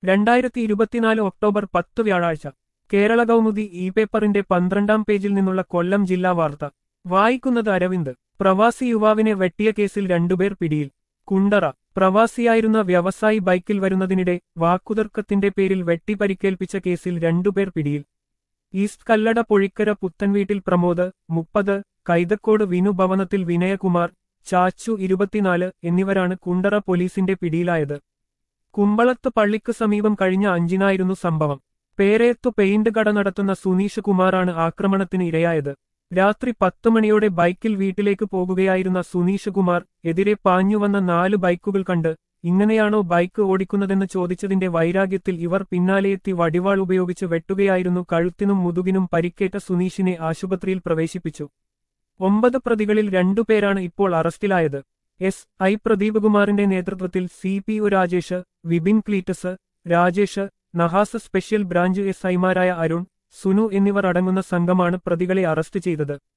രണ്ടായിരത്തി ഇരുപത്തിനാല് ഒക്ടോബർ പത്ത് വ്യാഴാഴ്ച കേരള കൗമുദി ഇ പേപ്പറിന്റെ പന്ത്രണ്ടാം പേജിൽ നിന്നുള്ള കൊല്ലം ജില്ലാ വാർത്ത വായിക്കുന്നത് അരവിന്ദ് പ്രവാസി യുവാവിനെ വെട്ടിയ കേസിൽ രണ്ടുപേർ പിടിയിൽ കുണ്ടറ പ്രവാസിയായിരുന്ന വ്യവസായി ബൈക്കിൽ വരുന്നതിനിടെ വാക്കുതർക്കത്തിന്റെ പേരിൽ വെട്ടി പരിക്കേൽപ്പിച്ച കേസിൽ രണ്ടുപേർ പിടിയിൽ ഈസ്റ്റ് കല്ലട പൊഴിക്കര പുത്തൻവീട്ടിൽ പ്രമോദ് മുപ്പത് കൈതക്കോട് വിനു ഭവനത്തിൽ വിനയകുമാർ ചാച്ചു ഇരുപത്തിനാല് എന്നിവരാണ് കുണ്ടറ പോലീസിന്റെ പിടിയിലായത് കുമ്പളത്ത് പള്ളിക്ക് സമീപം കഴിഞ്ഞ അഞ്ചിനായിരുന്നു സംഭവം പേരയത്തു പെയിന്റ് കട നടത്തുന്ന സുനീഷ് കുമാറാണ് ആക്രമണത്തിന് ഇരയായത് രാത്രി പത്തു മണിയോടെ ബൈക്കിൽ വീട്ടിലേക്ക് പോകുകയായിരുന്ന സുനീഷ് കുമാർ എതിരെ പാഞ്ഞുവന്ന നാല് ബൈക്കുകൾ കണ്ട് ഇങ്ങനെയാണോ ബൈക്ക് ഓടിക്കുന്നതെന്ന് ചോദിച്ചതിന്റെ വൈരാഗ്യത്തിൽ ഇവർ പിന്നാലെയെത്തി വടിവാൾ ഉപയോഗിച്ച് വെട്ടുകയായിരുന്നു കഴുത്തിനും മുതുകിനും പരിക്കേറ്റ സുനീഷിനെ ആശുപത്രിയിൽ പ്രവേശിപ്പിച്ചു ഒമ്പത് പ്രതികളിൽ രണ്ടുപേരാണ് ഇപ്പോൾ അറസ്റ്റിലായത് എസ് ഐ പ്രദീപ് കുമാറിന്റെ നേതൃത്വത്തിൽ C P O Rajesh Vipin Cletus Rajesh Nahas special branch S ഐമാരായ അരുൺ സുനു എന്നിവർ അടങ്ങുന്ന സംഘമാണ് പ്രതികളെ അറസ്റ്റ് ചെയ്തത്